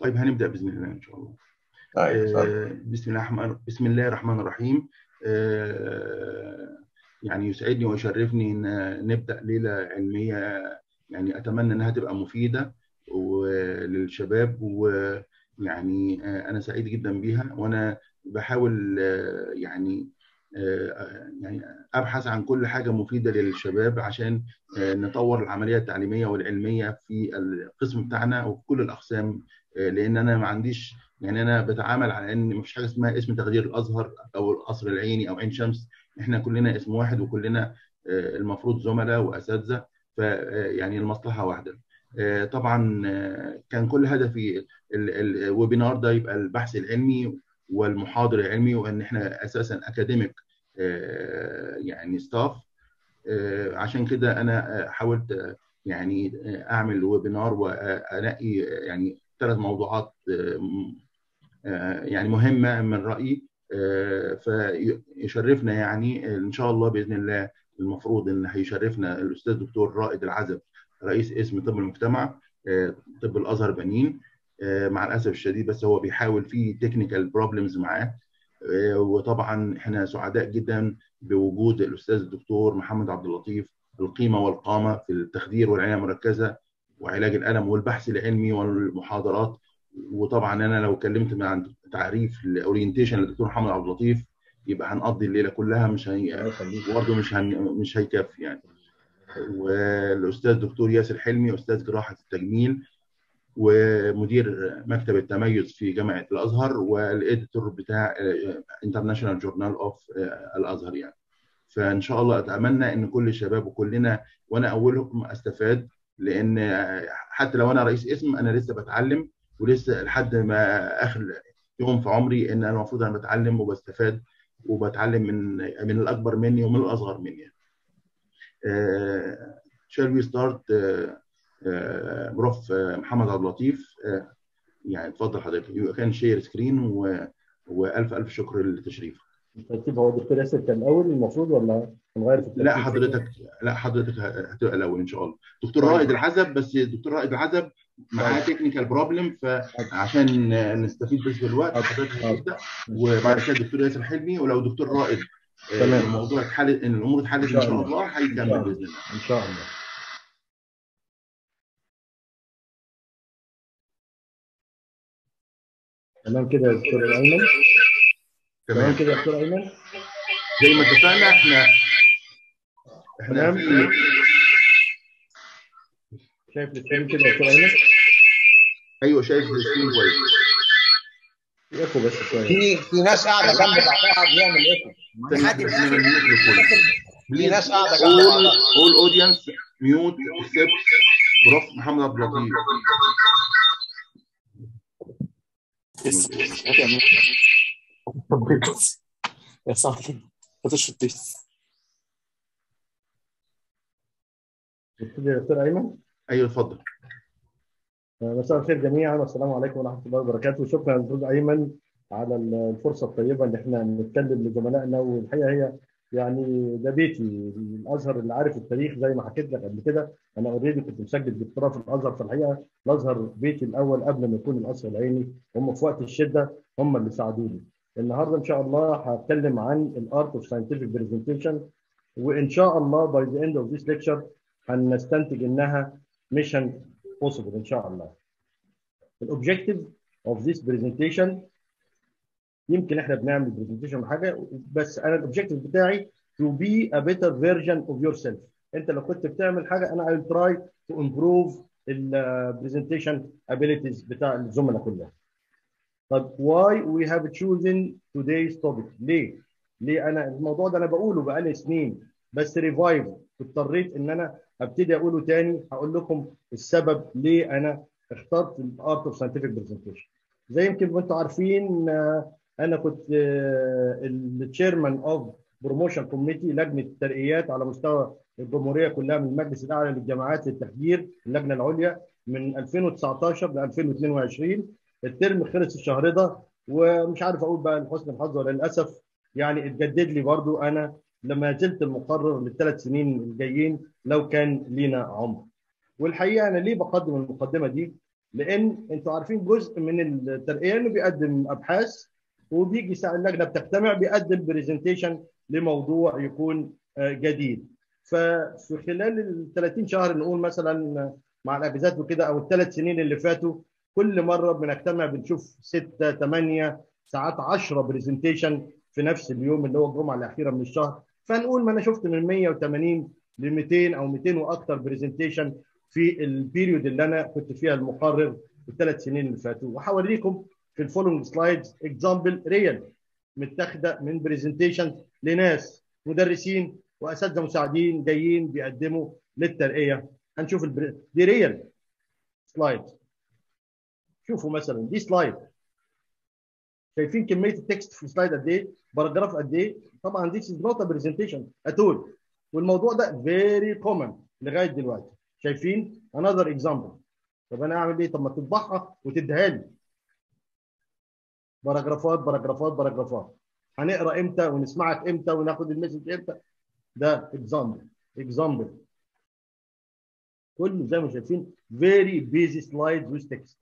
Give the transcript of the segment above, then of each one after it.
طيب هنبدا باذن الله ان شاء الله طيب آه، بسم الله الرحمن بسم الله الرحمن الرحيم آه، يعني يسعدني ويشرفني ان نبدا ليله علميه يعني اتمنى انها تبقى مفيده وللشباب ويعني آه، انا سعيد جدا بيها وانا بحاول آه، يعني آه، يعني ابحث عن كل حاجه مفيده للشباب عشان آه، نطور العمليه التعليميه والعلميه في القسم بتاعنا وفي كل الاقسام آه، لان انا ما عنديش يعني انا بتعامل على ان مفيش حاجه اسمها اسم تغيير الازهر او القصر العيني او عين شمس احنا كلنا اسم واحد وكلنا آه، المفروض زملاء واساتذه ف آه، يعني المصلحه واحده آه، طبعا آه، كان كل هدفي ال- ال- الويبينار ده يبقى البحث العلمي والمحاضر العلمي وان احنا اساسا اكاديميك يعني ستاف عشان كده انا آه، حاولت آه، يعني آه، اعمل ويبينار وانقي آه، يعني ثلاث موضوعات آه، م- آه، يعني مهمه من رايي آه، فيشرفنا يعني ان شاء الله باذن الله المفروض ان هيشرفنا الاستاذ دكتور رائد العزب رئيس قسم طب المجتمع آه، طب الازهر بنين آه، مع الاسف الشديد بس هو بيحاول في تكنيكال بروبلمز معاه آه، وطبعا احنا سعداء جدا بوجود الاستاذ الدكتور محمد عبد اللطيف القيمه والقامه في التخدير والعنايه المركزه وعلاج الالم والبحث العلمي والمحاضرات وطبعا انا لو اتكلمت عن تعريف الاورينتيشن للدكتور محمد عبد اللطيف يبقى هنقضي الليله كلها مش هي الله يخليك برضه مش هن... مش هيكفي يعني والاستاذ الدكتور ياسر حلمي استاذ جراحه التجميل ومدير مكتب التميز في جامعه الازهر والاديتور بتاع انترناشونال جورنال اوف الازهر يعني فان شاء الله اتمنى ان كل الشباب وكلنا وانا اولهم استفاد لان آه، حتى لو انا رئيس اسم انا لسه بتعلم ولسه لحد ما اخر يوم في عمري ان انا المفروض انا بتعلم وبستفاد وبتعلم من من الاكبر مني ومن الاصغر مني. Uh, shall we start uh, uh, بروف uh, محمد عبد اللطيف uh, يعني اتفضل حضرتك يو كان شير سكرين و... والف الف شكر للتشريف الترتيب هو الدكتور ياسر كان الاول المفروض ولا هنغير في الترتيب؟ لا حضرتك لا حضرتك هتبقى الاول ان شاء الله دكتور رائد العزب بس دكتور رائد العزب معاه تكنيكال بروبلم فعشان نستفيد بس بالوقت حضرتك هتبدا وبعد كده الدكتور ياسر حلمي ولو دكتور رائد آه، تمام. الموضوع اتحل ان الامور اتحلت ان إن شاء شاء الله. الله إن شاء هيكمل الله. باذن الله ان شاء الله تمام كده يا دكتور ايمن تمام تمام كده يا دكتور ايمن زي ما اتفقنا احنا احنا تمام. في شايف السكرين كده يا دكتور ايمن ايوه شايف السكرين كويس ايكو بس شويه في في ناس قاعده جنب بعضها بيعمل ايكو في حد احنا بيعمل بنميوت الكل. في ناس قاعده جنب all بعضها all audience mute except بروف محمد عبد اللطيف Yes. يا صاحبي هتشرب بيس ابتدي يا دكتور ايمن ايوه اتفضل مساء الخير جميعا والسلام عليكم ورحمه الله وبركاته شكرا دكتور ايمن على الفرصه الطيبه ان احنا نتكلم لزملائنا والحقيقه هي يعني ده بيتي الازهر اللي عارف التاريخ زي ما حكيت لك قبل كده انا اوريدي كنت مسجل دكتوراه في الازهر في الحقيقه الازهر بيتي الاول قبل ما يكون القصر العيني هم في وقت الشده هم اللي ساعدوني النهارده ان شاء الله هتكلم عن الارت اوف ساينتفك برزنتيشن وان شاء الله باي ذا اند اوف ذيس ليكتشر هنستنتج انها ميشن بوسيبل ان شاء الله الاوبجيكتيف اوف ذيس برزنتيشن يمكن احنا بنعمل برزنتيشن حاجه بس انا الاوبجيكتيف بتاعي to be a better version of yourself انت لو كنت بتعمل حاجه انا I'll try to improve البرزنتيشن abilities بتاع الزملاء كلها طب why we have chosen today's topic ليه؟ ليه انا الموضوع ده انا بقوله بقالي سنين بس ريفايف اضطريت ان انا ابتدي اقوله تاني هقول لكم السبب ليه انا اخترت الارت اوف ساينتفك برزنتيشن زي يمكن ما انتم عارفين آه، انا كنت التشيرمان اوف بروموشن كوميتي لجنه الترقيات على مستوى الجمهوريه كلها من المجلس الاعلى للجامعات للتخدير اللجنه العليا من 2019 ل 2022 الترم خلص الشهر ده ومش عارف اقول بقى لحسن الحظ ولا للاسف يعني اتجدد لي برضو انا لما زلت المقرر للثلاث سنين الجايين لو كان لينا عمر والحقيقه انا ليه بقدم المقدمه دي لان انتوا عارفين جزء من الترقيه انه بيقدم ابحاث وبيجي ساعه اللجنه بتجتمع بيقدم برزنتيشن لموضوع يكون جديد ففي خلال ال 30 شهر نقول مثلا مع الاجازات وكده او الثلاث سنين اللي فاتوا كل مره بنجتمع بنشوف 6 8 ساعات 10 برزنتيشن في نفس اليوم اللي هو الجمعه الاخيره من الشهر فنقول ما انا شفت من 180 ل 200 او 200 واكثر برزنتيشن في البيريود اللي انا كنت فيها المقرر الثلاث سنين اللي فاتوا وهوريكم في الفولوينج سلايدز اكزامبل ريال متاخده من برزنتيشن لناس مدرسين واساتذه مساعدين جايين بيقدموا للترقيه هنشوف البر... دي ريال سلايد شوفوا مثلا دي سلايد شايفين كميه التكست في السلايد قد ايه؟ باراجراف قد ايه؟ طبعا دي از نوت برزنتيشن اتول والموضوع ده فيري كومن لغايه دلوقتي شايفين؟ انذر اكزامبل طب انا اعمل ايه؟ طب ما تطبعها وتديها لي باراجرافات باراجرافات باراجرافات هنقرا امتى ونسمعك امتى وناخد المسج امتى ده اكزامبل اكزامبل كله زي ما شايفين فيري بيزي سلايد ويز تكست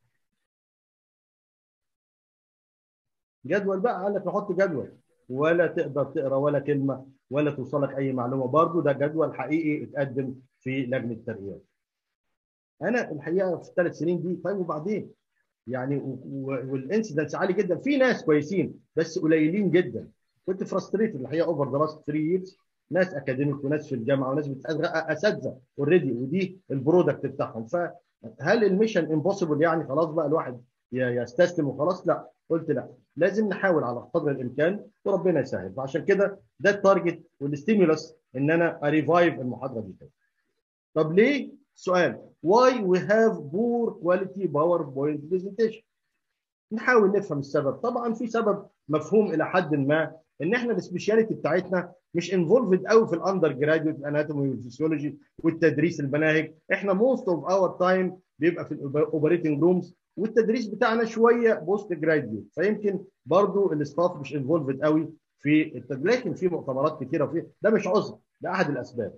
جدول بقى قال لك نحط جدول ولا تقدر تقرا ولا كلمه ولا توصلك اي معلومه برضه ده جدول حقيقي اتقدم في لجنه الترقيات. انا الحقيقه في الثلاث سنين دي طيب وبعدين يعني والانسيدنس عالي جدا في ناس كويسين بس قليلين جدا كنت فرستريتد الحقيقه اوفر ذا لاست 3 ييرز ناس اكاديميك وناس في الجامعه وناس اساتذه اوريدي ودي البرودكت بتاعهم فهل الميشن امبوسيبل يعني خلاص بقى الواحد يستسلم وخلاص لا قلت لا لازم نحاول على قدر الامكان وربنا يسهل فعشان كده ده التارجت والستيمولس ان انا اريفايف المحاضره دي تاني طب ليه سؤال why we have poor quality PowerPoint presentation نحاول نفهم السبب طبعا في سبب مفهوم الى حد ما ان احنا السبيشاليتي بتاعتنا مش انفولفد قوي في الاندر جراديوت اناتومي والفسيولوجي والتدريس المناهج احنا موست اوف اور تايم بيبقى في الاوبريتنج رومز والتدريس بتاعنا شويه بوست جراديوت فيمكن برضو الاستاف مش انفولفد قوي في التدريس لكن في مؤتمرات كتيره وفي ده مش عذر ده احد الاسباب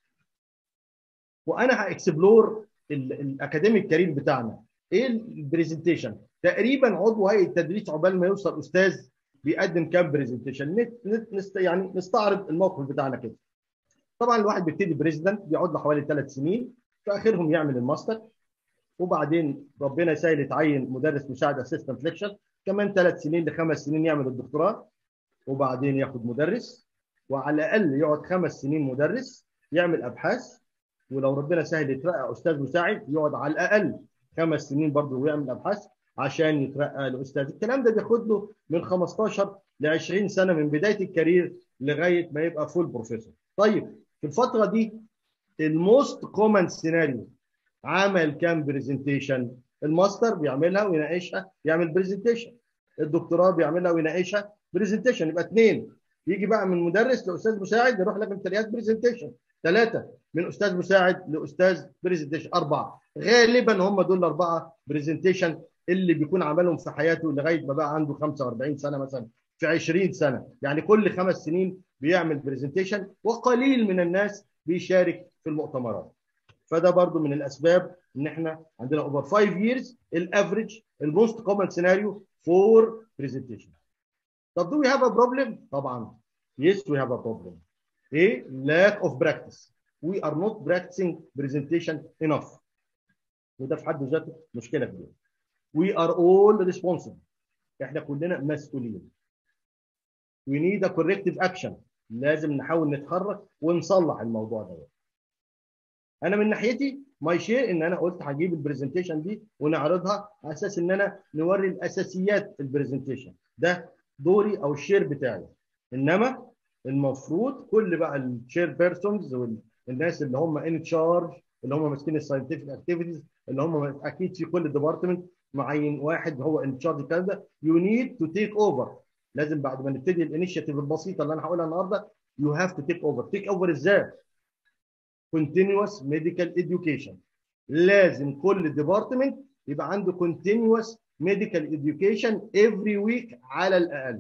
وانا هاكسبلور الاكاديميك كارير بتاعنا ايه البرزنتيشن تقريبا عضو هيئه التدريس عقبال ما يوصل استاذ بيقدم كام برزنتيشن نست يعني نستعرض الموقف بتاعنا كده طبعا الواحد بيبتدي بريزيدنت بيقعد له حوالي ثلاث سنين في اخرهم يعمل الماستر وبعدين ربنا يسهل يتعين مدرس مساعد اسيستنت ليكشر كمان ثلاث سنين لخمس سنين يعمل الدكتوراه وبعدين ياخد مدرس وعلى الاقل يقعد خمس سنين مدرس يعمل ابحاث ولو ربنا سهل يترقى استاذ مساعد يقعد على الاقل خمس سنين برضه ويعمل ابحاث عشان يترقى لاستاذ الكلام ده بياخد له من 15 ل 20 سنه من بدايه الكارير لغايه ما يبقى فول بروفيسور طيب في الفتره دي الموست كومن سيناريو عمل كام برزنتيشن الماستر بيعملها ويناقشها يعمل برزنتيشن الدكتوراه بيعملها ويناقشها برزنتيشن يبقى اثنين يجي بقى من مدرس لاستاذ مساعد يروح لك امتحانات برزنتيشن ثلاثه من استاذ مساعد لاستاذ برزنتيشن اربعه غالبا هم دول الاربعه برزنتيشن اللي بيكون عملهم في حياته لغايه ما بقى عنده 45 سنه مثلا في 20 سنه يعني كل خمس سنين بيعمل برزنتيشن وقليل من الناس بيشارك في المؤتمرات فده برضو من الاسباب ان احنا عندنا اوفر 5 years الافريج الموست كومن سيناريو فور برزنتيشن طب do we have a problem؟ طبعا yes we have a problem ايه lack of practice we are not practicing presentation enough وده في حد ذاته مشكله كبيره we are all responsible احنا كلنا مسؤولين we need a corrective action لازم نحاول نتحرك ونصلح الموضوع ده انا من ناحيتي ماي شير ان انا قلت هجيب البرزنتيشن دي ونعرضها على اساس ان انا نوري الاساسيات البرزنتيشن ده دوري او الشير بتاعي انما المفروض كل بقى الشير بيرسونز والناس اللي هم ان تشارج اللي هم ماسكين الساينتفك اكتيفيتيز اللي هم اكيد في كل ديبارتمنت معين واحد هو ان تشارج الكلام ده يو نيد تو تيك اوفر لازم بعد ما نبتدي الانيشيتيف البسيطه اللي انا هقولها النهارده يو هاف تو تيك اوفر تيك اوفر ازاي؟ continuous medical education لازم كل ديبارتمنت يبقى عنده continuous medical education every week على الاقل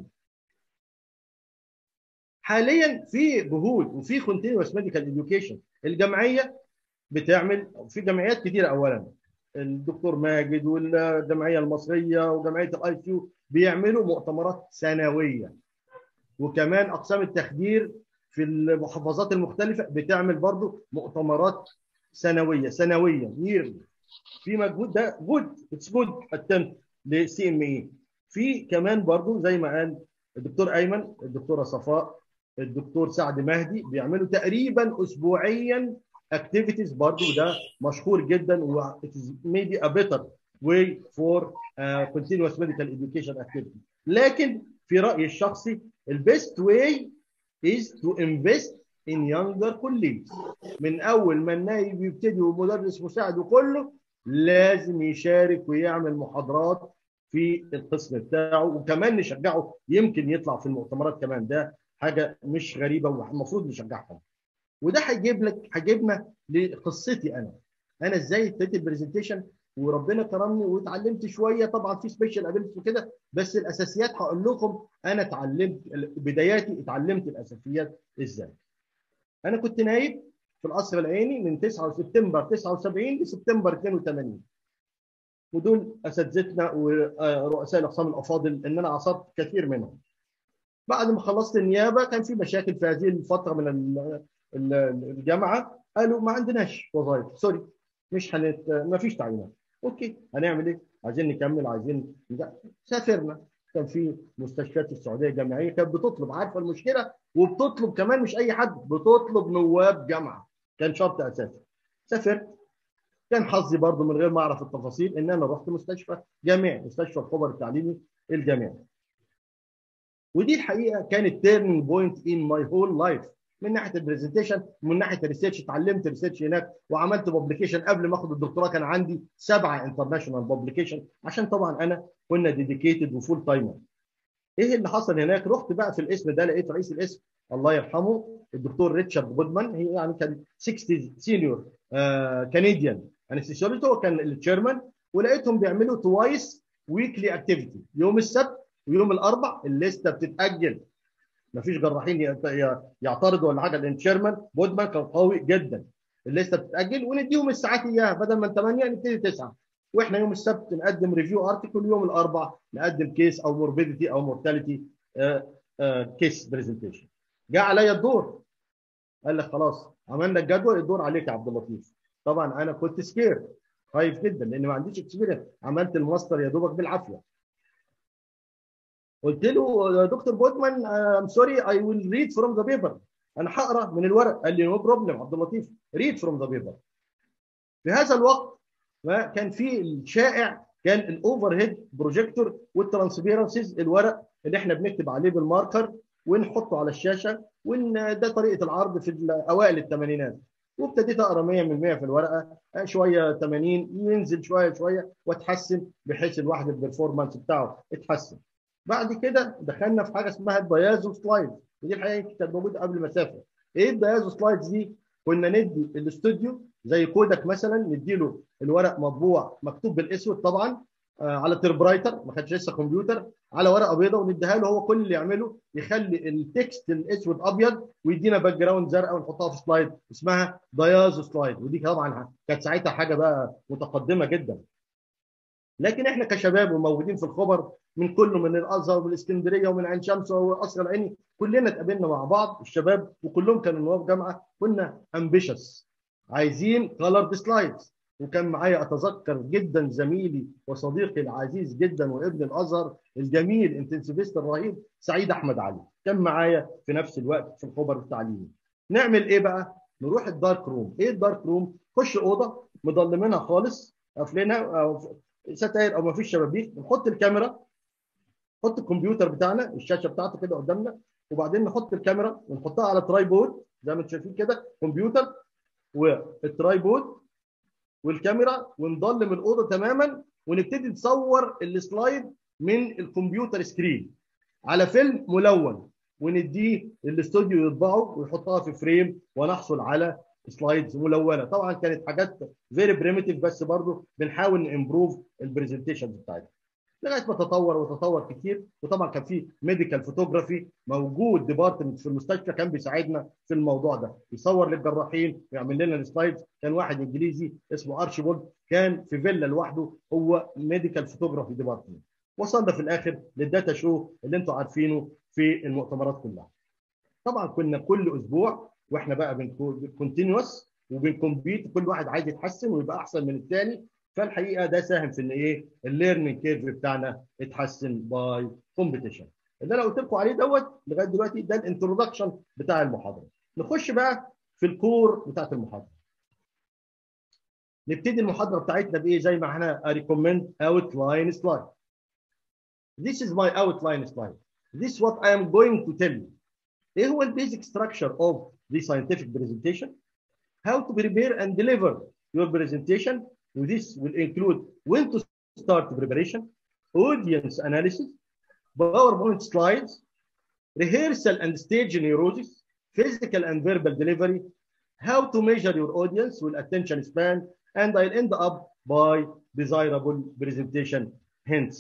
حاليا في جهود وفي continuous medical education الجمعيه بتعمل في جمعيات كتيره اولا الدكتور ماجد والجمعيه المصريه وجمعيه الاي كيو بيعملوا مؤتمرات سنويه وكمان اقسام التخدير في المحافظات المختلفه بتعمل برضو مؤتمرات سنويه سنويا ييرلي في مجهود ده جود اتس جود اتمت لسي ام اي في كمان برضو زي ما قال الدكتور ايمن الدكتوره صفاء الدكتور سعد مهدي بيعملوا تقريبا اسبوعيا اكتيفيتيز برضو ده مشهور جدا و it is maybe a better way for uh, continuous medical education activity لكن في رايي الشخصي البيست واي is to invest in younger colleagues من اول ما النايب يبتدي ومدرس مساعد وكله لازم يشارك ويعمل محاضرات في القسم بتاعه وكمان نشجعه يمكن يطلع في المؤتمرات كمان ده حاجه مش غريبه والمفروض نشجعها وده هيجيب لك هيجيبنا لقصتي انا انا ازاي ابتديت البرزنتيشن وربنا كرمني واتعلمت شويه طبعا في سبيشال ابيلتي وكده بس الاساسيات هقول لكم انا اتعلمت بداياتي اتعلمت الاساسيات ازاي انا كنت نايب في القصر العيني من 9 سبتمبر 79 لسبتمبر 82 ودول اساتذتنا ورؤساء الاقسام الافاضل ان انا عصرت كثير منهم بعد ما خلصت النيابه كان في مشاكل في هذه الفتره من الجامعه قالوا ما عندناش وظائف سوري مش هنت ما فيش تعيينات اوكي هنعمل ايه؟ عايزين نكمل عايزين سافرنا كان في مستشفيات السعوديه الجامعيه كانت بتطلب عارفه المشكله وبتطلب كمان مش اي حد بتطلب نواب جامعه كان شرط اساسي سافرت كان حظي برضو من غير ما اعرف التفاصيل ان انا رحت مستشفى جامعي مستشفى الخبر التعليمي الجامعي ودي الحقيقه كانت تيرنينج بوينت ان ماي هول لايف من ناحيه البرزنتيشن ومن ناحيه الريسيرش اتعلمت ريسيرش هناك وعملت بوبليكيشن قبل ما اخد الدكتوراه كان عندي سبعه انترناشونال بوبليكيشن عشان طبعا انا كنا ديديكيتد وفول تايمر ايه اللي حصل هناك رحت بقى في الاسم ده لقيت رئيس الاسم الله يرحمه الدكتور ريتشارد جودمان هي يعني كان 60 سينيور كنديان انستيشيولوجيست هو كان التشيرمان ولقيتهم بيعملوا توايس ويكلي اكتيفيتي يوم السبت ويوم الاربع الليسته بتتاجل مفيش جراحين يعترضوا ولا حاجه لان تشيرمان بودمان كان قوي جدا الليسته بتتاجل ونديهم الساعات اياها بدل من 8 نبتدي 9 واحنا يوم السبت نقدم ريفيو ارتكل يوم الاربع نقدم كيس او موربيديتي او مورتاليتي كيس برزنتيشن جاء عليا الدور قال لك خلاص عملنا الجدول الدور عليك يا عبد اللطيف طبعا انا كنت سكير خايف جدا لان ما عنديش اكسبيرينس عملت الماستر يا دوبك بالعافيه قلت له يا دكتور بودمان ام سوري اي ويل ريد فروم ذا بيبر انا هقرا من الورق قال لي نو بروبلم عبد اللطيف ريد فروم ذا بيبر في هذا الوقت كان في الشائع كان الاوفر هيد بروجيكتور والترانسبيرنسيز الورق اللي احنا بنكتب عليه بالماركر ونحطه على الشاشه وان ده طريقه العرض في اوائل الثمانينات وابتديت اقرا 100 من 100 في الورقه شويه 80 ينزل شويه شويه واتحسن بحيث الواحد البرفورمانس بتاعه اتحسن بعد كده دخلنا في حاجه اسمها الديازو سلايد ودي الحقيقه كانت موجوده قبل ما اسافر ايه الديازو سلايدز دي كنا ندي الاستوديو زي كودك مثلا نديله الورق مطبوع مكتوب بالاسود طبعا آه على تربرايتر ما كانش لسه كمبيوتر على ورقه بيضاء ونديها له هو كل اللي يعمله يخلي التكست الاسود ابيض ويدينا باك جراوند زرقاء ونحطها في سلايد اسمها ديازو سلايد ودي طبعا كانت ساعتها حاجه بقى متقدمه جدا لكن احنا كشباب وموجودين في الخبر من كله من الازهر ومن الاسكندريه ومن عين شمس والقصر العيني كلنا اتقابلنا مع بعض الشباب وكلهم كانوا نواب جامعه كنا امبيشس عايزين كولرد سلايدز وكان معايا اتذكر جدا زميلي وصديقي العزيز جدا وابن الازهر الجميل انتنسيفيست الرهيب سعيد احمد علي كان معايا في نفس الوقت في الخبر التعليمي نعمل ايه بقى نروح الدارك روم ايه الدارك روم خش اوضه مضلمينها خالص قافلينها ستاير او ما فيش شبابيك نحط الكاميرا نحط الكمبيوتر بتاعنا الشاشه بتاعته كده قدامنا وبعدين نحط الكاميرا ونحطها على تراي بورد زي ما انتم شايفين كده كمبيوتر والتراي بورد والكاميرا ونضلم الاوضه تماما ونبتدي نصور السلايد من الكمبيوتر سكرين على فيلم ملون ونديه الاستوديو يطبعه ويحطها في فريم ونحصل على سلايدز ملونه طبعا كانت حاجات فيري بريمتيف بس برضو بنحاول نمبروف البرزنتيشن بتاعتها لغايه ما تطور وتطور كتير وطبعا كان في ميديكال فوتوغرافي موجود ديبارتمنت في المستشفى كان بيساعدنا في الموضوع ده يصور للجراحين ويعمل لنا السلايدز كان واحد انجليزي اسمه ارشيبولد كان في فيلا لوحده هو ميديكال فوتوغرافي ديبارتمنت وصلنا في الاخر للداتا شو اللي انتم عارفينه في المؤتمرات كلها طبعا كنا كل اسبوع واحنا بقى بنكونتينوس وبنكمبيت كل واحد عايز يتحسن ويبقى احسن من الثاني فالحقيقه ده ساهم في ان ايه الليرنينج كيرف بتاعنا اتحسن باي كومبيتيشن اللي انا قلت لكم عليه دوت لغايه دلوقتي ده الانترودكشن بتاع المحاضره نخش بقى في الكور بتاعت المحاضره نبتدي المحاضره بتاعتنا بايه زي ما احنا ريكومند اوتلاين سلايد This is my outline slide. This is what I am going to tell you. ايه هو البيزك structure of the scientific presentation? How to prepare and deliver your presentation This will include when to start preparation, audience analysis, PowerPoint slides, rehearsal and stage neurosis, physical and verbal delivery, how to measure your audience with attention span, and I'll end up by desirable presentation hints.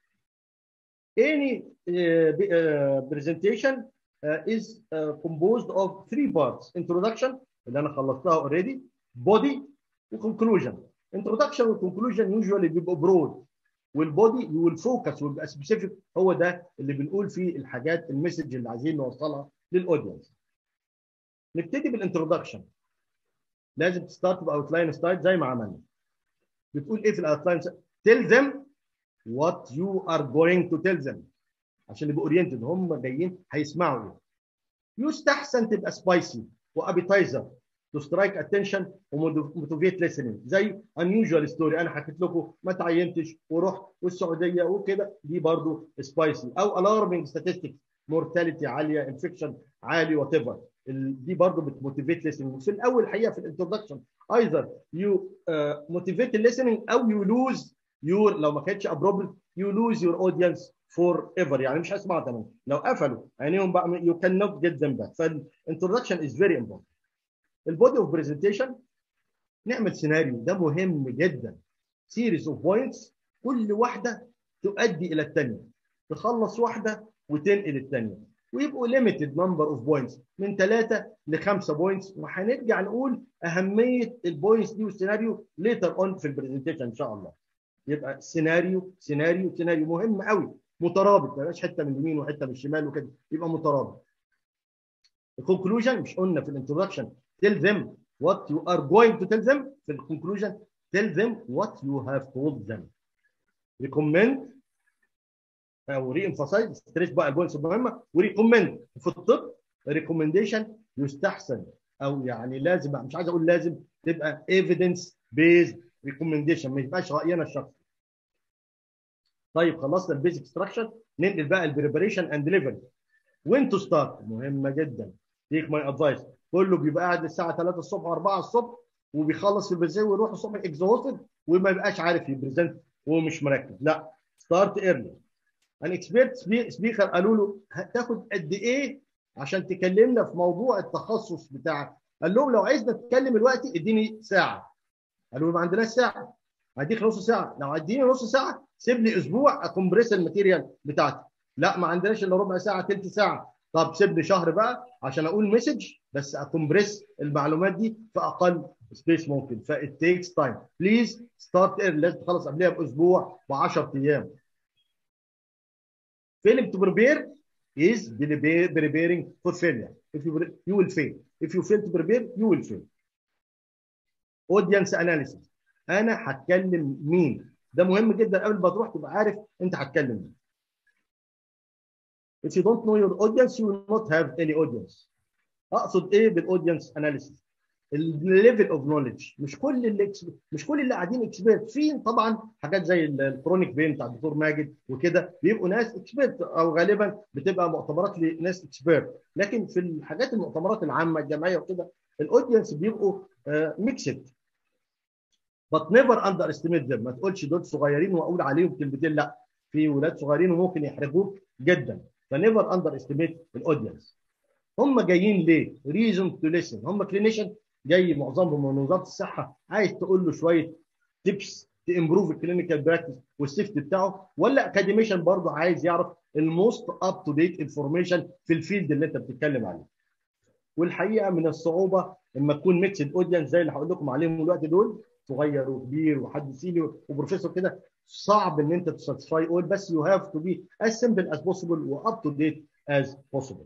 Any uh, uh, presentation uh, is composed of three parts. Introduction, اللي أنا خلصتها already, body, وconclusion. introduction والconclusion usually بيبقوا برود والبودي ويل فوكس ويبقى سبيسيفيك هو ده اللي بنقول فيه الحاجات المسج اللي عايزين نوصلها للاودينس. نبتدي بالانترودكشن. لازم تستارت باوتلاين ستايل زي ما عملنا. بتقول ايه في الاوتلاين tell them what you are going to tell them عشان يبقوا اورينتد هم جايين هيسمعوا ايه. يستحسن تبقى سبايسي وابيتايزر to strike attention وموتيفيت listening زي unusual story انا حكيت لكم ما تعينتش ورحت والسعوديه وكده دي برضو سبايسي او alarming statistics mortality عاليه انفكشن عالي وات ايفر دي برضو بتموتيفيت listening في الاول الحقيقه في الانترودكشن either you uh, motivate listening او you lose your لو ما كانتش appropriate you lose your audience forever يعني مش هسمع تمام لو قفلوا عينيهم بقى you cannot get them back فالintroduction is very important البودي اوف برزنتيشن نعمل سيناريو ده مهم جدا سيريز اوف بوينتس كل واحده تؤدي الى الثانيه تخلص واحده وتنقل الثانيه ويبقوا ليميتد نمبر اوف بوينتس من ثلاثه لخمسه بوينتس وهنرجع نقول اهميه البوينتس دي والسيناريو ليتر اون في البرزنتيشن ان شاء الله يبقى سيناريو سيناريو سيناريو مهم قوي مترابط ما يبقاش حته من اليمين وحته من الشمال وكده يبقى مترابط الكونكلوجن مش قلنا في الانترودكشن tell them what you are going to tell them في الكونكلوجن tell them what you have told them recommend او ري emphasize ستريس بقى البوينتس المهمه وريكومند في الطب ريكومنديشن يستحسن او يعني لازم مش عايز اقول لازم تبقى evidence based recommendation ما يبقاش راينا الشخصي طيب خلصنا البيزك ستراكشر ننقل بقى البريبريشن اند ديليفري وين تو ستارت مهمه جدا تيك ماي ادفايس كله بيبقى قاعد للساعه 3 الصبح و4 الصبح وبيخلص في البرزنت ويروح الصبح اكزوستد وما يبقاش عارف يبرزنت وهو مش مركز لا ستارت ايرلي ان اكسبيرت سبيكر قالوا له هتاخد قد ايه عشان تكلمنا في موضوع التخصص بتاعك قال لهم لو عايزنا نتكلم الوقت اديني ساعه قالوا له ما عندناش ساعه هديك نص ساعه لو اديني نص ساعه سيب لي اسبوع اكمبريس الماتيريال بتاعتي لا ما عندناش الا ربع ساعه ثلث ساعه طب سيب لي شهر بقى عشان اقول مسج بس اكمبريس المعلومات دي في اقل سبيس ممكن فات تيكس تايم بليز ستارت اير لازم تخلص قبلها باسبوع ب 10 ايام failing to prepare is preparing for failure if you you will fail if you fail to prepare you will fail audience analysis انا هتكلم مين ده مهم جدا قبل ما تروح تبقى عارف انت هتكلم مين if you don't know your audience you will not have any audience اقصد ايه بالاودينس اناليسيس الليفل اوف نوليدج مش كل اللي مش كل اللي قاعدين اكسبيرت في طبعا حاجات زي الكرونيك بين بتاع الدكتور ماجد وكده بيبقوا ناس اكسبيرت او غالبا بتبقى مؤتمرات لناس اكسبيرت لكن في الحاجات المؤتمرات العامه الجمعيه وكده الاودينس بيبقوا ميكسد بت نيفر اندر استيميت ذم ما تقولش دول صغيرين واقول عليهم كلمتين لا في ولاد صغيرين وممكن يحرجوك جدا فنيفر اندر استيميت الاودينس هم جايين ليه؟ ريزون تو ليسن هم كلينيشن جاي معظمهم من وزاره الصحه عايز تقول له شويه تيبس تمبروف الكلينيكال براكتس والسيفتي بتاعه ولا اكاديميشن برضه عايز يعرف الموست اب تو ديت انفورميشن في الفيلد اللي انت بتتكلم عليه والحقيقه من الصعوبه لما تكون ميكسد اودينس زي اللي هقول لكم عليهم الوقت دول صغير وكبير وحد سينيور وبروفيسور كده صعب ان انت تساتسفاي اول بس يو هاف تو بي as simple as possible واب تو ديت as possible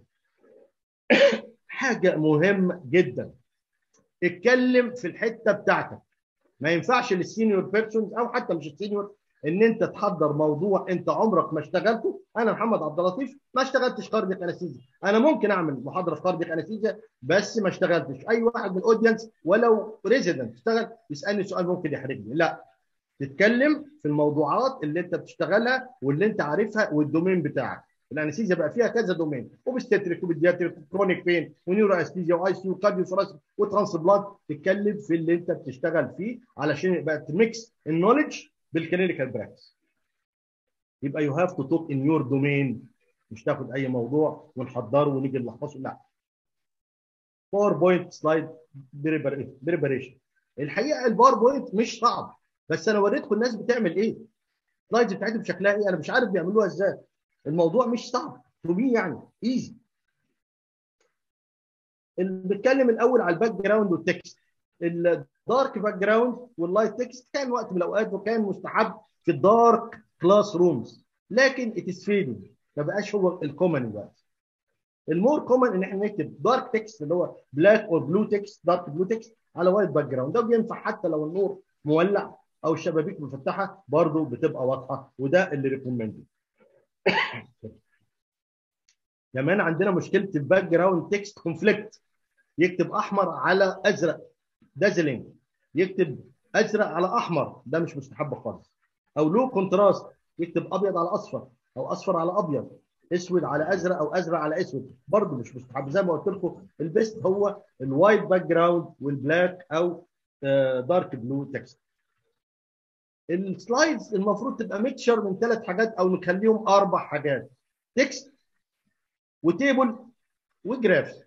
حاجه مهمه جدا اتكلم في الحته بتاعتك ما ينفعش للسينيور بيرسونز او حتى مش السينيور ان انت تحضر موضوع انت عمرك ما اشتغلته انا محمد عبد اللطيف ما اشتغلتش كارديك انستيزيا انا ممكن اعمل محاضره في كارديك انستيزيا بس ما اشتغلتش اي واحد من الاودينس ولو ريزيدنت اشتغل يسالني سؤال ممكن يحرجني لا تتكلم في الموضوعات اللي انت بتشتغلها واللي انت عارفها والدومين بتاعك الانستيزيا بقى فيها كذا دومين وبستتريك وبيدياتريك وكرونيك بين ونيورو انستيزيا واي سي وكارديو فراس وترانسبلانت تتكلم في اللي انت بتشتغل فيه علشان يبقى تميكس النولج بالكلينيكال براكتس يبقى يو هاف تو توك ان يور دومين مش تاخد اي موضوع ونحضره ونيجي نلخصه لا باوربوينت سلايد بريباريشن الحقيقه الباوربوينت مش صعب بس انا وريتكم الناس بتعمل ايه السلايدز بتاعتهم شكلها ايه انا مش عارف بيعملوها ازاي الموضوع مش صعب تو مي يعني ايزي بنتكلم الاول على الباك جراوند والتكست الدارك باك جراوند واللايت تكست كان وقت من الاوقات وكان مستحب في الدارك كلاس رومز لكن ات از فيدنج ما بقاش هو الكومن دلوقتي المور كومن ان احنا نكتب دارك تكست اللي هو بلاك اور بلو تكست دارك بلو تكست على وايت باك جراوند ده بينفع حتى لو النور مولع او الشبابيك مفتحه برضه بتبقى واضحه وده اللي ريكومندد كمان عندنا مشكله الباك جراوند تكست كونفليكت يكتب احمر على ازرق دازلينج يكتب ازرق على احمر ده مش مستحب خالص او لو كونتراست يكتب ابيض على اصفر او اصفر على ابيض اسود على ازرق او ازرق على اسود برضه مش مستحب زي ما قلت لكم البيست هو الوايت باك جراوند والبلاك او دارك بلو تكست السلايدز المفروض تبقى ميكشر من ثلاث حاجات او نخليهم اربع حاجات تكست وتيبل وجراف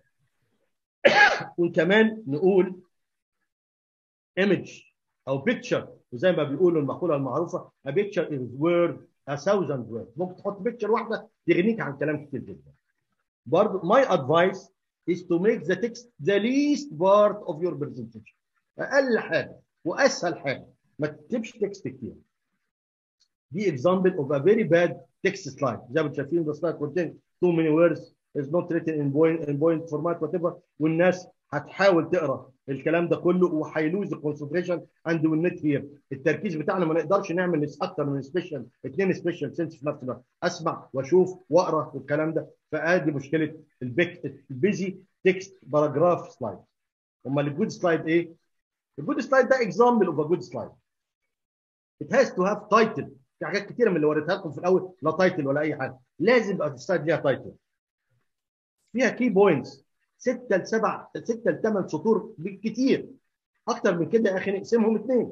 وكمان نقول ايمج او بيكتشر وزي ما بيقولوا المقوله المعروفه a picture is worth a thousand words ممكن تحط بيكتشر واحده تغنيك عن كلام كتير جدا برضه my advice is to make the text the least part of your presentation اقل حاجه واسهل حاجه ما تكتبش تكست كتير دي example of a very bad text slide زي ما انتم شايفين ده slide contain too many words is not written in point in point format whatever والناس هتحاول تقرا الكلام ده كله وهيلوز الكونسنتريشن اند ويل نت هير التركيز بتاعنا ما نقدرش نعمل اكتر من سبيشال اثنين سبيشال سنس في نفس الوقت اسمع واشوف واقرا والكلام ده فادي مشكله البيك البيزي تكست باراجراف سلايد امال الجود سلايد ايه؟ الجود سلايد ده اكزامبل اوف ا جود سلايد it has to have title في حاجات كتيره من اللي وريتها لكم في الاول لا تايتل ولا اي حاجه لازم يبقى السلايد ليها تايتل فيها كي بوينتس ستة لسبع ستة لثمان سطور بالكتير اكتر من كده يا اخي نقسمهم اثنين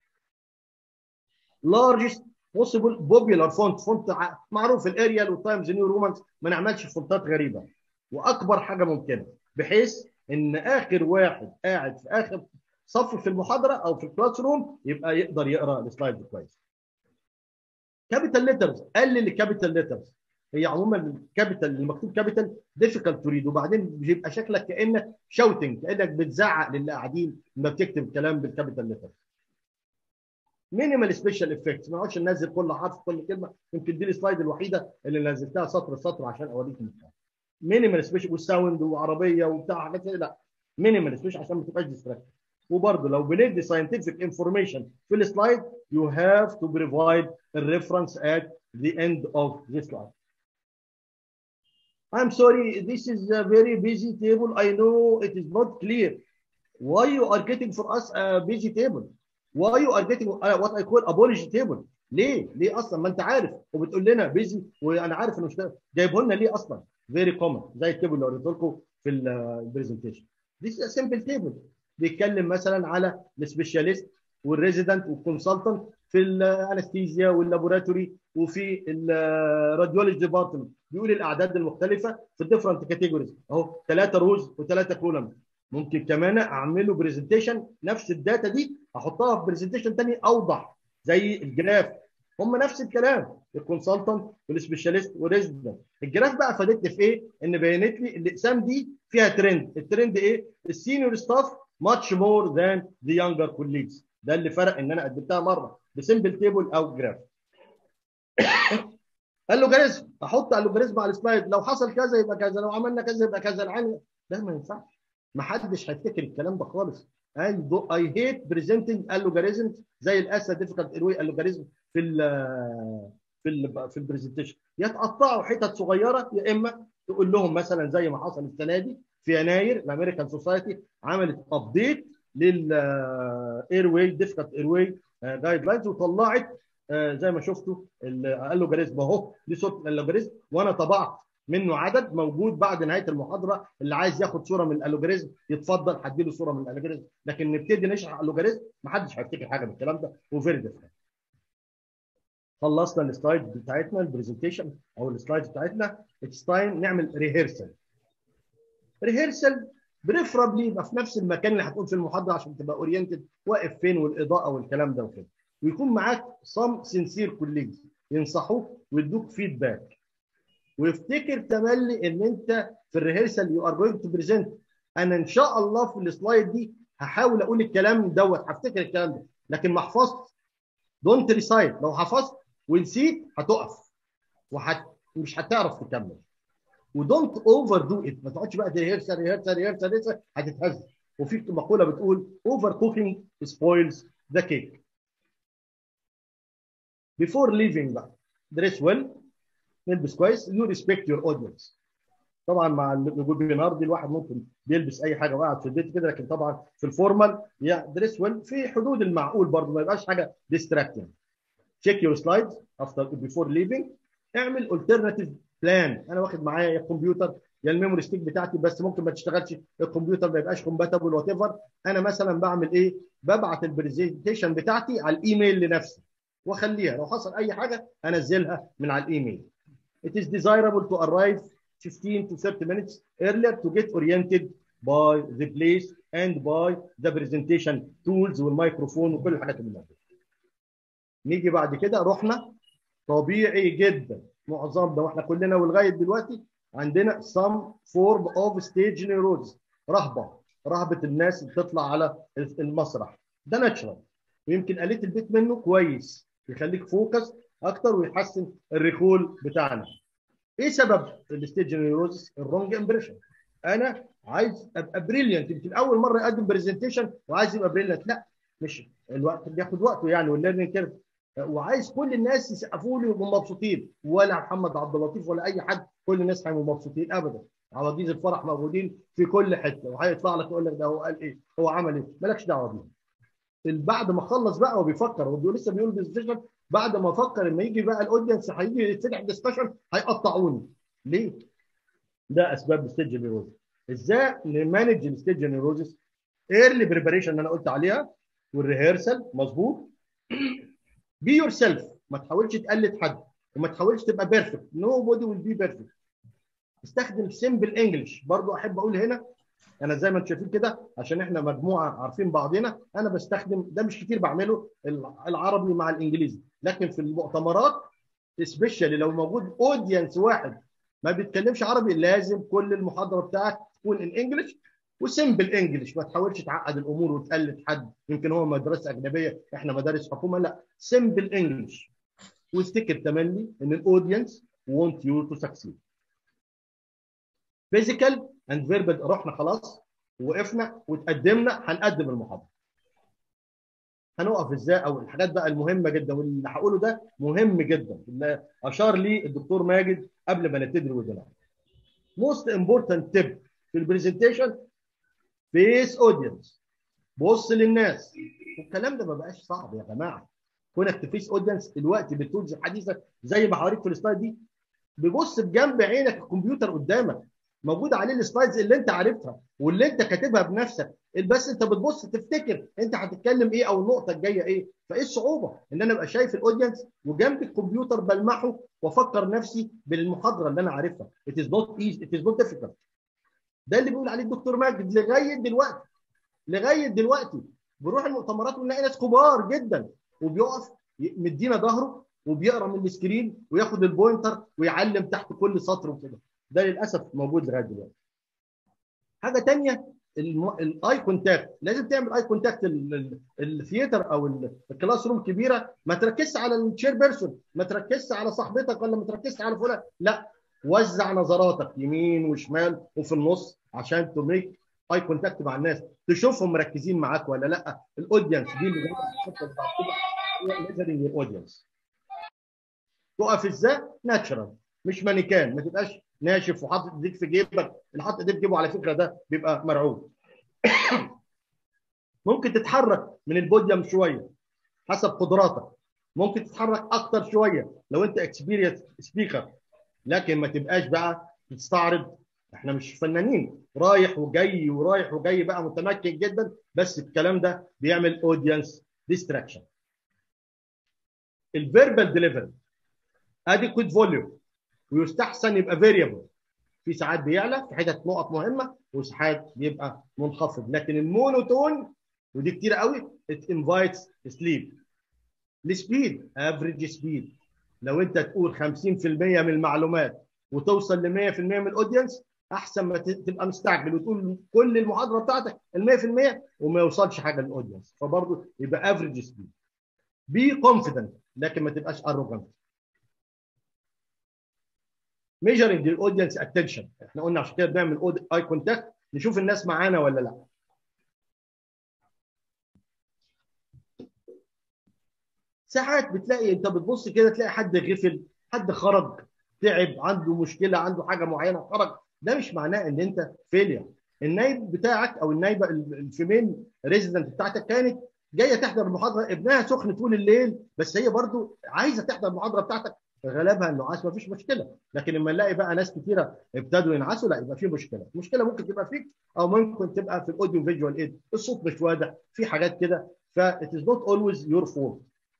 largest possible popular font فونت معروف الاريال والتايمز نيو رومانز ما نعملش فونتات غريبه واكبر حاجه ممكنه بحيث ان اخر واحد قاعد في اخر صف في المحاضره او في الكلاس روم يبقى يقدر يقرا السلايد كويس كابيتال ليترز قلل الكابيتال ليترز هي عموما الكابيتال اللي مكتوب كابيتال ديفيكالت تريد وبعدين بيبقى شكلك كانك شوتنج كانك بتزعق للي قاعدين لما بتكتب كلام بالكابيتال ليترز مينيمال سبيشال افكتس ما اقعدش ننزل كل حرف كل كلمه يمكن دي السلايد الوحيده اللي نزلتها سطر سطر عشان اوريكم مينيمال سبيشال والساوند وعربيه وبتاع حاجات كده لا مينيمال سبيشال عشان ما تبقاش ديستراكت وبرضه لو بندي scientific information في السلايد you have to provide a reference at the end of the slide. I'm sorry, this is a very busy table. I know it is not clear. Why you are getting for us a busy table? Why you are getting what I call apology table? ليه؟ ليه اصلا؟ ما انت عارف وبتقول لنا بيزي وانا عارف انه مش جايبه لنا ليه اصلا؟ فيري كومن زي التيبل اللي وريته لكم في البرزنتيشن. This is a simple table. بيتكلم مثلا على السبيشاليست والريزيدنت والكونسلتنت في الانستيزيا واللابوراتوري وفي الراديولوجي ديبارتمنت بيقول الاعداد المختلفه في الديفرنت كاتيجوريز اهو ثلاثه روز وثلاثه كولم ممكن كمان اعمله برزنتيشن نفس الداتا دي احطها في برزنتيشن ثاني اوضح زي الجراف هم نفس الكلام الكونسلتنت والسبيشاليست والريزيدنت الجراف بقى فادتني في ايه؟ ان بينت لي الاقسام دي فيها ترند الترند ايه؟ السينيور ستاف ماتش مور ذان ذا يونجر كوليجز ده اللي فرق ان انا قدمتها مره بسمبل تيبل او جراف اللوجاريزم احط اللوجاريزم على السلايد لو حصل كذا يبقى كذا لو عملنا كذا يبقى كذا العين ده ما ينفعش ما حدش هيفتكر الكلام ده خالص I do I hate presenting algorithms زي الاسا ديفيكالت ايروي algorithm في ال في ال في البرزنتيشن يا تقطعوا حتت صغيره يا اما تقول لهم مثلا زي ما حصل السنه دي في يناير الامريكان سوسايتي عملت ابديت للاير واي ديفيكالت اير واي جايد لاينز وطلعت زي ما شفتوا اللوجاريزم اهو دي صوره اللوجاريزم وانا طبعت منه عدد موجود بعد نهايه المحاضره اللي عايز ياخد صوره من اللوجاريزم يتفضل هديله صوره من اللوجاريزم لكن نبتدي نشرح اللوجاريزم محدش هيفتكر حاجه من الكلام ده وفيري ديفرنت خلصنا السلايد بتاعتنا البرزنتيشن او السلايد بتاعتنا اتس تايم نعمل ريهرسل ريهرسل بريفرابلي يبقى في نفس المكان اللي هتقول في المحاضره عشان تبقى اورينتد واقف فين والاضاءه والكلام ده وكده ويكون معاك صم سنسير كوليجز ينصحوك ويدوك فيدباك وافتكر تملي ان انت في الريهرسال يو ار جوينج تو بريزنت انا ان شاء الله في السلايد دي هحاول اقول الكلام دوت هفتكر الكلام ده لكن ما حفظت دونت ريسايت لو حفظت ونسيت هتقف وحت مش هتعرف تكمل ودونت اوفر دو ات ما تقعدش بقى ريهرسال ريهرسال ريهرسال ريهرسال هتتهز وفي مقوله بتقول اوفر كوكينج سبويلز ذا كيك before leaving بقى dress well نلبس كويس you respect your audience طبعا مع الويبينار دي الواحد ممكن بيلبس اي حاجه وقاعد في البيت كده لكن طبعا في الفورمال يعني دريس ويل في حدود المعقول برضه ما يبقاش حاجه ديستراكتنج تشيك يور سلايدز افتر بيفور ليفنج اعمل الترناتيف بلان انا واخد معايا يا الكمبيوتر يا الميموري ستيك بتاعتي بس ممكن ما تشتغلش الكمبيوتر ما يبقاش كومباتبل وات ايفر انا مثلا بعمل ايه ببعت البرزنتيشن بتاعتي على الايميل لنفسي واخليها لو حصل اي حاجه انزلها من على الايميل it is desirable to arrive 15 to 30 minutes earlier to get oriented by the place and by the presentation tools والميكروفون وكل الحاجات اللي موجوده. نيجي بعد كده رحنا طبيعي جدا معظمنا واحنا كلنا ولغايه دلوقتي عندنا some form of stage neurosis رهبه رهبه الناس اللي بتطلع على المسرح ده ناتشرال ويمكن قليت البيت منه كويس يخليك فوكس اكتر ويحسن الريكول بتاعنا. ايه سبب الستيج نيوروزس؟ الرونج امبريشن. انا عايز ابقى بريليانت يمكن اول مره اقدم برزنتيشن وعايز يبقى بريليانت لا مش الوقت بياخد وقته يعني والليرنينج كيرف وعايز كل الناس يسقفوا لي ويبقوا مبسوطين ولا محمد عبد اللطيف ولا اي حد كل الناس هيبقوا مبسوطين ابدا عواجيز الفرح موجودين في كل حته وهيطلع لك يقول لك ده هو قال ايه هو عمل ايه مالكش دعوه بيهم بعد ما خلص بقى وبيفكر هو لسه بيقول برزنتيشن بعد ما افكر لما يجي بقى الاودينس هيجي يتفتح ديسكشن هيقطعوني ليه؟ ده اسباب الستيج نيروزس ازاي نمانج الستيج نيروزس ايرلي بريباريشن اللي انا قلت عليها والريهرسال مظبوط بي يور سيلف ما تحاولش تقلد حد وما تحاولش تبقى بيرفكت نو بودي ويل بي بيرفكت استخدم سيمبل انجلش برضو احب اقول هنا انا زي ما انتم شايفين كده عشان احنا مجموعه عارفين بعضنا انا بستخدم ده مش كتير بعمله العربي مع الانجليزي لكن في المؤتمرات سبيشالي لو موجود اودينس واحد ما بيتكلمش عربي لازم كل المحاضره بتاعك تكون ان انجلش وسمبل انجلش ما تحاولش تعقد الامور وتقلد حد يمكن هو مدرسه اجنبيه احنا مدارس حكومه لا سمبل انجلش وافتكر تملي ان الاودينس want you to succeed فيزيكال اند فيربال رحنا خلاص وقفنا وتقدمنا هنقدم المحاضره هنقف ازاي او الحاجات بقى المهمه جدا واللي هقوله ده مهم جدا اللي اشار لي الدكتور ماجد قبل ما نبتدي الويبينار موست امبورتنت تيب في البرزنتيشن فيس اودينس بص للناس والكلام ده ما بقاش صعب يا جماعه كونك تفيس اودينس دلوقتي بالتولز الحديثه زي ما هوريك في السلايد دي ببص بجنب عينك الكمبيوتر قدامك موجود عليه السلايدز اللي انت عارفها واللي انت كاتبها بنفسك بس انت بتبص تفتكر انت هتتكلم ايه او النقطه الجايه ايه فايه الصعوبه ان انا ابقى شايف الاودينس وجنب الكمبيوتر بلمحه وافكر نفسي بالمحاضره اللي انا عارفها it is not easy it is not difficult ده اللي بيقول عليه الدكتور ماجد لغايه دلوقتي لغايه دلوقتي بنروح المؤتمرات ونلاقي ناس كبار جدا وبيقف ي- مدينا ظهره وبيقرا من السكرين وياخد البوينتر ويعلم تحت كل سطر وكده ده للاسف موجود لغايه دلوقتي حاجه تانية الاي كونتاكت لازم تعمل اي كونتاكت الثياتر او ال- الكلاس روم كبيره ما تركزش على الشير بيرسون ما تركزش على صاحبتك ولا ما تركزش على فلان لا وزع نظراتك يمين وشمال وفي النص عشان تو ميك اي كونتاكت مع الناس تشوفهم مركزين معاك ولا لا الاودينس دي اللي جايه الحته بتاعت كده هي ميجرنج الاودينس تقف ازاي؟ ناتشرال مش مانيكان ما تبقاش ناشف وحاطط ايديك في جيبك اللي حاطط ايديك في جيبه على فكره ده بيبقى مرعوب ممكن تتحرك من البوديوم شويه حسب قدراتك ممكن تتحرك اكتر شويه لو انت اكسبيرينس سبيكر لكن ما تبقاش بقى تستعرض احنا مش فنانين رايح وجاي ورايح وجاي بقى متمكن جدا بس الكلام ده بيعمل اودينس ديستراكشن الفيربال ديليفري اديكويت فوليوم ويستحسن يبقى فيريبل في ساعات بيعلى في حتت نقط مهمه وساعات بيبقى منخفض لكن المونوتون ودي كتير قوي ات انفايتس سليب السبيد افريج سبيد لو انت تقول 50% من المعلومات وتوصل ل 100% من الاودينس احسن ما ت- تبقى مستعجل وتقول كل المحاضره بتاعتك ال 100% وما يوصلش حاجه للاودينس فبرضه يبقى افريج سبيد بي كونفيدنت لكن ما تبقاش ارجنت ميجرنج الاودينس اتنشن احنا قلنا عشان كده بنعمل اي كونتاكت نشوف الناس معانا ولا لا ساعات بتلاقي انت بتبص كده تلاقي حد غفل حد خرج تعب عنده مشكله عنده حاجه معينه خرج ده مش معناه ان انت فيلير النايب بتاعك او النايبه الفيميل ريزيدنت بتاعتك كانت جايه تحضر المحاضره ابنها سخن طول الليل بس هي برضو عايزه تحضر المحاضره بتاعتك غلبها النعاس ما فيش مشكله لكن لما نلاقي بقى ناس كثيره ابتدوا ينعسوا لا يبقى في مشكله المشكله ممكن تبقى فيك او ممكن تبقى في الاوديو فيجوال ايد الصوت مش واضح في حاجات كده ف it is not always your fault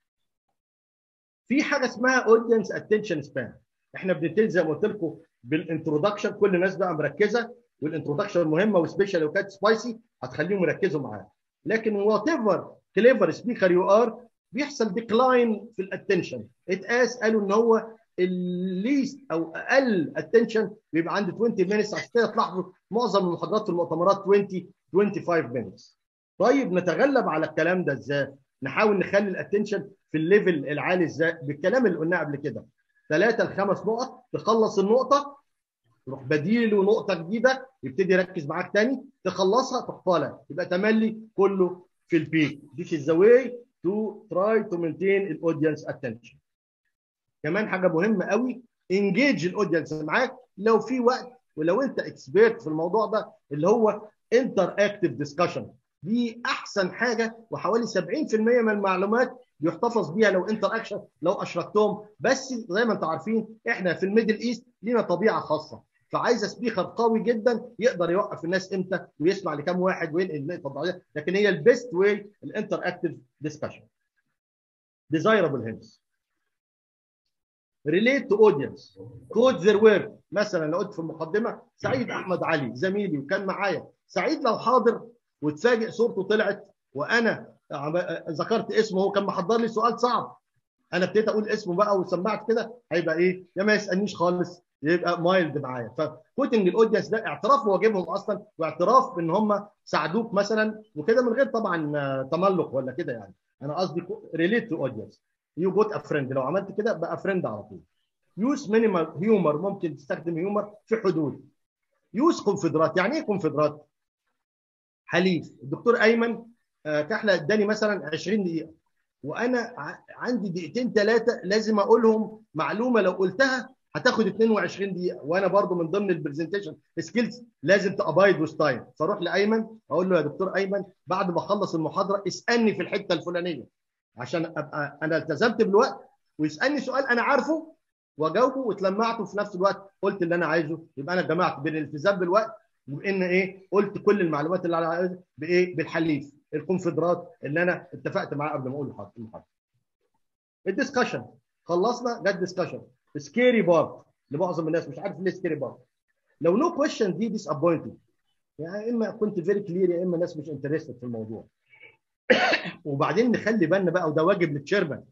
في حاجه اسمها اودينس اتنشن سبان احنا بنبتدي زي ما قلت لكم بالانترودكشن كل الناس بقى مركزه والانترودكشن مهمه وسبيشال لو كانت سبايسي هتخليهم يركزوا معاها لكن وات ايفر كليفر سبيكر يو ار بيحصل ديكلاين في الاتنشن اتقاس قالوا ان هو الليست او اقل اتنشن بيبقى عند 20 مينتس عشان كده تلاحظوا معظم المحاضرات في المؤتمرات 20 25 مينتس طيب نتغلب على الكلام ده ازاي؟ نحاول نخلي الاتنشن في الليفل العالي ازاي؟ بالكلام اللي قلناه قبل كده ثلاثة لخمس نقط تخلص النقطة تروح بديله نقطة جديدة يبتدي يركز معاك تاني تخلصها تروح طالع يبقى تملي كله في البيك This is the way to try to maintain الاودينس attention كمان حاجة مهمة قوي انجيج الاودينس معاك لو في وقت ولو انت اكسبيرت في الموضوع ده اللي هو انتر اكتف ديسكشن دي احسن حاجه وحوالي 70% من المعلومات بيحتفظ بيها لو انتر اكشن لو اشركتهم بس زي ما انتم عارفين احنا في الميدل ايست لينا طبيعه خاصه فعايزه سبيكر قوي جدا يقدر يوقف الناس امتى ويسمع لكام واحد وينقل النقطه الضعيفه لكن هي البيست واي الانتر اكتف ديسكشن desirable hints relate to audience code their work مثلا لو قلت في المقدمه سعيد احمد علي زميلي وكان معايا سعيد لو حاضر وتفاجئ صورته طلعت وانا ذكرت اسمه هو كان محضر لي سؤال صعب انا ابتديت اقول اسمه بقى وسمعت كده هيبقى ايه يا ما يسالنيش خالص يبقى مايلد معايا فكوتنج الاودينس ده اعتراف بواجبهم اصلا واعتراف ان هم ساعدوك مثلا وكده من غير طبعا تملق ولا كده يعني انا قصدي ريليت تو اودينس يو جوت ا فريند لو عملت كده بقى فريند على طول يوز مينيمال هيومر ممكن تستخدم هيومر في حدود يوز كونفدرات يعني ايه كونفدرات حليف الدكتور ايمن كحله اداني مثلا 20 دقيقه وانا عندي دقيقتين ثلاثه لازم اقولهم معلومه لو قلتها هتاخد 22 دقيقه وانا برضو من ضمن البرزنتيشن سكيلز لازم تابايد وذ تايم فاروح لايمن اقول له يا دكتور ايمن بعد ما اخلص المحاضره اسالني في الحته الفلانيه عشان ابقى انا التزمت بالوقت ويسالني سؤال انا عارفه واجاوبه واتلمعت وفي نفس الوقت قلت اللي انا عايزه يبقى انا جمعت بين الالتزام بالوقت وبان ايه قلت كل المعلومات اللي انا عايزها بايه بالحليف الكونفدرات اللي انا اتفقت معاه قبل ما اقول المحاضره الدسكشن خلصنا جت ديسكشن سكيري بارت لمعظم الناس مش عارف ليه سكيري بارت لو نو كويشن دي ديس ابوينتد يعني اما كنت فيري كلير يا اما الناس مش انترستد في الموضوع وبعدين نخلي بالنا بقى وده واجب للتشيرمان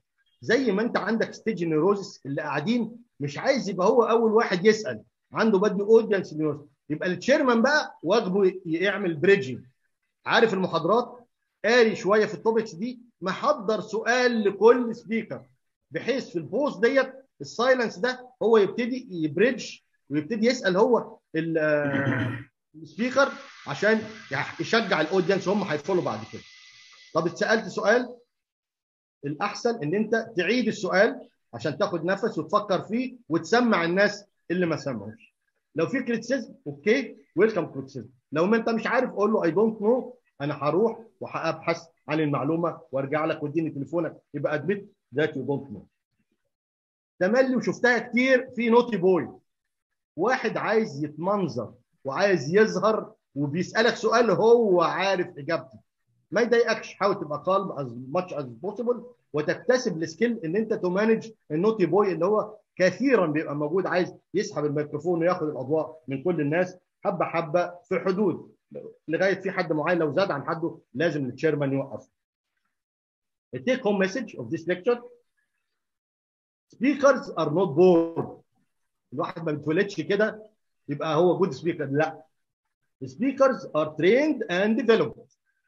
زي ما انت عندك ستيج نيروزس اللي قاعدين مش عايز يبقى هو اول واحد يسال عنده بدي اودينس نيروزس يبقى التشيرمان بقى واجبه يعمل بريدجنج عارف المحاضرات قاري شويه في التوبكس دي محضر سؤال لكل سبيكر بحيث في البوست ديت السايلنس ده هو يبتدي يبريدج ويبتدي يسال هو السبيكر عشان يشجع الاودينس هم هيدخلوا بعد كده طب اتسالت سؤال الاحسن ان انت تعيد السؤال عشان تاخد نفس وتفكر فيه وتسمع الناس اللي ما سمعوش لو في كريتيسيزم اوكي ويلكم كريتيسيزم لو ما انت مش عارف قول له اي دونت نو انا هروح وهبحث عن المعلومه وارجع لك واديني تليفونك يبقى ادمت ذات يو دونت نو تملي وشفتها كتير في نوتي بوي واحد عايز يتمنظر وعايز يظهر وبيسالك سؤال هو عارف اجابته ما يضايقكش حاول تبقى قالم از ماتش از بوسيبل وتكتسب السكيل ان انت تمانج النوتي بوي اللي هو كثيرا بيبقى موجود عايز يسحب الميكروفون وياخد الاضواء من كل الناس حبه حبه في حدود لغايه في حد معين لو زاد عن حده لازم التشيرمان يوقف. The take home message of this lecture speakers are not born الواحد ما بيتولدش كده يبقى هو جود سبيكر لا The speakers are trained and developed.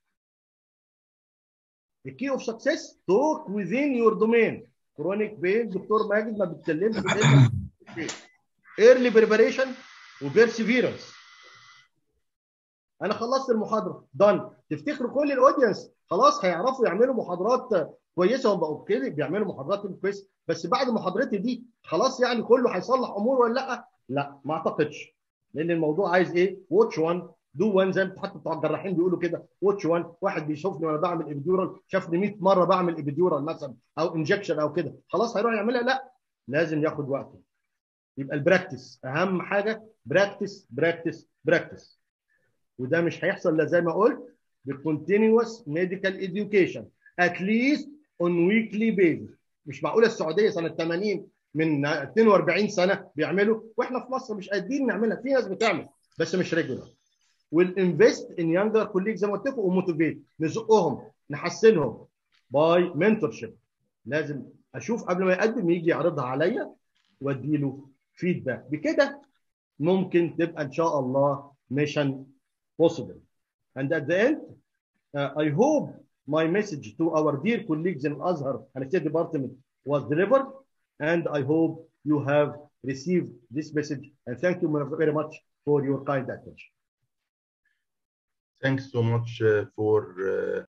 The key of success talk within your domain. chronic pain دكتور ماجد ما بيتكلمش early preparation وبيرسيفيرنس انا خلصت المحاضره دان تفتكروا كل الاودينس خلاص هيعرفوا يعملوا محاضرات كويسه هم بقوا كده بيعملوا محاضرات كويسه بس بعد محاضرتي دي خلاص يعني كله هيصلح امور ولا لا؟ لا ما اعتقدش لان الموضوع عايز ايه؟ واتش 1 دو 1 زي ما حتى بتوع الجراحين بيقولوا كده واتش 1 واحد بيشوفني وانا بعمل ابيديورال شافني 100 مره بعمل ابيديورال مثلا او انجكشن او كده خلاص هيروح يعملها لا لازم ياخد وقته يبقى البراكتس اهم حاجه براكتس براكتس براكتس وده مش هيحصل الا زي ما قلت بالكونتينوس ميديكال اديوكيشن اتليست اون ويكلي بيزس مش معقوله السعوديه سنه 80 من 42 سنه بيعملوا واحنا في مصر مش قادرين نعملها في ناس بتعمل بس مش ريجولار والانفست ان يانجر كوليج زي ما قلت لكم وموتيفيت نزقهم نحسنهم باي منتورشيب لازم اشوف قبل ما يقدم يجي يعرضها عليا وادي له فيدباك بكده ممكن تبقى ان شاء الله ميشن possible and at the end uh, I hope my message to our dear colleagues in Azhar Anesthesia Department was delivered and I hope you have received this message and thank you very much for your kind attention. Thanks so much uh, for uh,